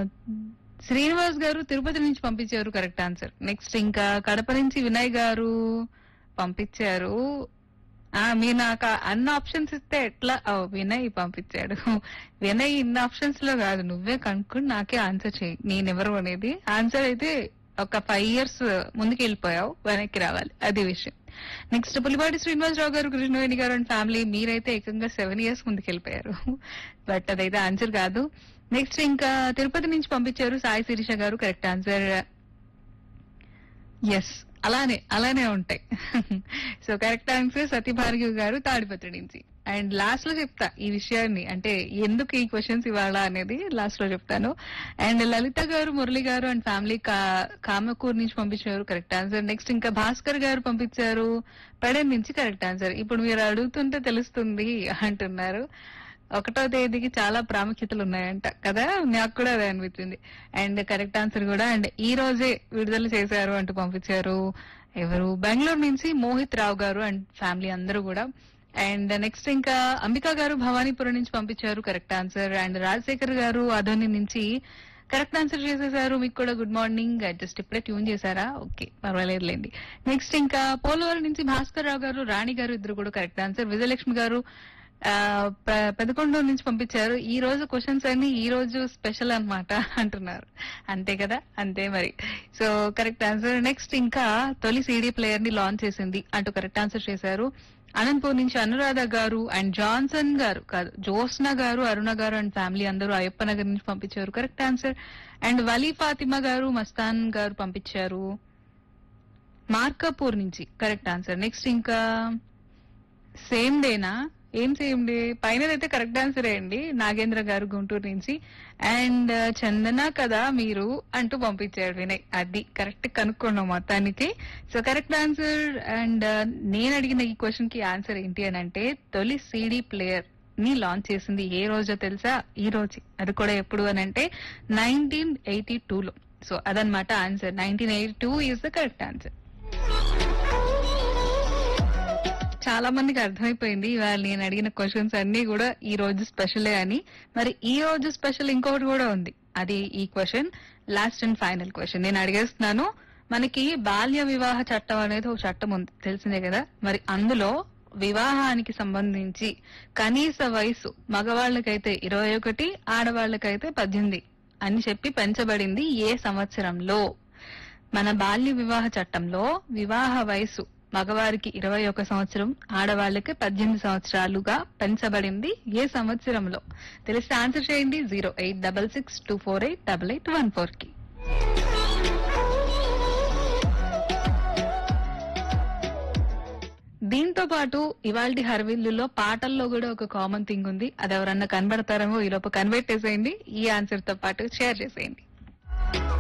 శ్రీనివాస్ గారు తిరుపతి నుంచి పంపించారు కరెక్ట్ ఆన్సర్ నెక్స్ట్ ఇంకా కడప నుంచి వినయ్ గారు పంపించారు ఆ మీరు నాకు ఆ అన్ని ఆప్షన్స్ ఇస్తే ఎట్లా ఓ, వినయ్ పంపించాడు వినయ్ ఇన్ని ఆప్షన్స్ లో కాదు నువ్వే కనుక్కుని నాకే ఆన్సర్ చేయి నేనెవరు అనేది ఆన్సర్ అయితే ఒక ఫైవ్ ఇయర్స్ ముందుకు వెళ్ళిపోయావు వెనక్కి రావాలి అది విషయం నెక్స్ట్ పులిపాటి శ్రీనివాసరావు గారు కృష్ణవేణి గారు అండ్ ఫ్యామిలీ మీరైతే ఏకంగా సెవెన్ ఇయర్స్ ముందుకు వెళ్ళిపోయారు బట్ అదైతే ఆన్సర్ కాదు నెక్స్ట్ ఇంకా తిరుపతి నుంచి పంపించారు సాయి శిరీష గారు కరెక్ట్ ఆన్సర్ ఎస్ అలానే అలానే ఉంటాయి సో కరెక్ట్ ఆన్సర్ సత్యభార్గవి గారు తాడిపత్రి నుంచి అండ్ లాస్ట్ లో చెప్తా ఈ విషయాన్ని అంటే ఎందుకు ఈ క్వశ్చన్స్ ఇవాళ అనేది లాస్ట్ లో చెప్తాను అండ్ లలిత గారు మురళి గారు అండ్ ఫ్యామిలీ కామకూర్ నుంచి పంపించారు కరెక్ట్ ఆన్సర్ నెక్స్ట్ ఇంకా భాస్కర్ గారు పంపించారు పెడన్ నుంచి కరెక్ట్ ఆన్సర్ ఇప్పుడు మీరు అడుగుతుంటే తెలుస్తుంది అంటున్నారు ఒకటో తేదీకి చాలా ప్రాముఖ్యతలు ఉన్నాయంట కదా నాకు కూడా అదే అనిపించింది అండ్ కరెక్ట్ ఆన్సర్ కూడా అండ్ ఈ రోజే విడుదల చేశారు అంటూ పంపించారు ఎవరు బెంగళూరు నుంచి మోహిత్ రావు గారు అండ్ ఫ్యామిలీ అందరూ కూడా అండ్ నెక్స్ట్ ఇంకా అంబికా గారు భవానీపురం నుంచి పంపించారు కరెక్ట్ ఆన్సర్ అండ్ రాజశేఖర్ గారు అధోని నుంచి కరెక్ట్ ఆన్సర్ చేసేసారు మీకు కూడా గుడ్ మార్నింగ్ జస్ట్ ఇప్పుడే ట్యూన్ చేశారా ఓకే పర్వాలేదులేండి నెక్స్ట్ ఇంకా పోలవరం నుంచి భాస్కర్ రావు గారు రాణి గారు ఇద్దరు కూడా కరెక్ట్ ఆన్సర్ విజయలక్ష్మి గారు ఆ, పె- పెదకొండూరు నుంచి పంపించారు ఈ రోజు క్వశ్చన్స్ అన్ని ఈ రోజు స్పెషల్ అన్నమాట అంటున్నారు అంతే కదా అంతే మరి సో కరెక్ట్ ఆన్సర్ నెక్స్ట్ ఇంకా తొలి సీడీ ప్లేయర్ ని లాంచ్ చేసింది అంటూ కరెక్ట్ ఆన్సర్ చేశారు అనంతపూర్ నుంచి అనురాధ గారు అండ్ జాన్సన్ గారు కాదు జోస్న గారు అరుణ గారు అండ్ ఫ్యామిలీ అందరూ అయ్యప్ప నగర్ నుంచి పంపించారు correct answer and Vali Fatima గారు మస్తాన్ గారు పంపించారు మార్కాపూర్ నుంచి కరెక్ట్ ఆన్సర్ నెక్స్ట్ ఇంకా సేమ్ డేనా ఏం సేమ్ డే పైన అయితే కరెక్ట్ ఆన్సర్ అండి నాగేంద్ర గారు గుంటూరు నుంచి అండ్ చందన కదా మీరు అంటూ పంపించాడు వినయ్ అది కరెక్ట్ కనుక్కున్నాం మొత్తానికి సో కరెక్ట్ ఆన్సర్ అండ్ నేను అడిగిన ఈ క్వశ్చన్ కి ఆన్సర్ ఏంటి అని అంటే తొలి సీడీ ప్లేయర్ ని లాంచ్ చేసింది ఏ రోజో తెలుసా ఈ రోజు అది కూడా ఎప్పుడు అని అంటే నైన్టీన్ ఎయిటీ టూ లో సో అదనమాట answer nineteen eighty two is the correct answer చాలా మందికి అర్థమైపోయింది ఇవాళ నేను అడిగిన క్వశ్చన్స్ అన్ని కూడా ఈ రోజు స్పెషలే అని మరి ఈ రోజు స్పెషల్ ఇంకొకటి కూడా ఉంది అది ఈ question last and final question నేను అడిగేస్తున్నాను మనకి బాల్య వివాహ చట్టం అనేది ఒక చట్టం ఉంది తెలిసిందే కదా మరి అందులో వివాహానికి సంబంధించి కనీస వయసు మగవాళ్ళకైతే ఇరవై ఒకటి ఆడవాళ్ళకైతే పద్దెనిమిది అని చెప్పి పెంచబడింది ఏ సంవత్సరంలో మన బాల్య వివాహ చట్టంలో వివాహ వయసు మగవారికి ఇరవై ఒక సంవత్సరం ఆడవాళ్ళకి పద్దెనిమిది సంవత్సరాలుగా పెంచబడింది ఏ సంవత్సరంలో తెలిస్తే ఆన్సర్ చేయండి zero eight double six two four eight double eight one four కి దీంతో పాటు ఇవాల్టి హర్విల్లులో పాటల్లో కూడా ఒక కామన్ థింగ్ ఉంది అది ఎవరన్నా కనబడతారేమో ఈ లోపు కన్వర్ట్ చేసేయండి ఈ ఆన్సర్ తో పాటు షేర్ చేసేయండి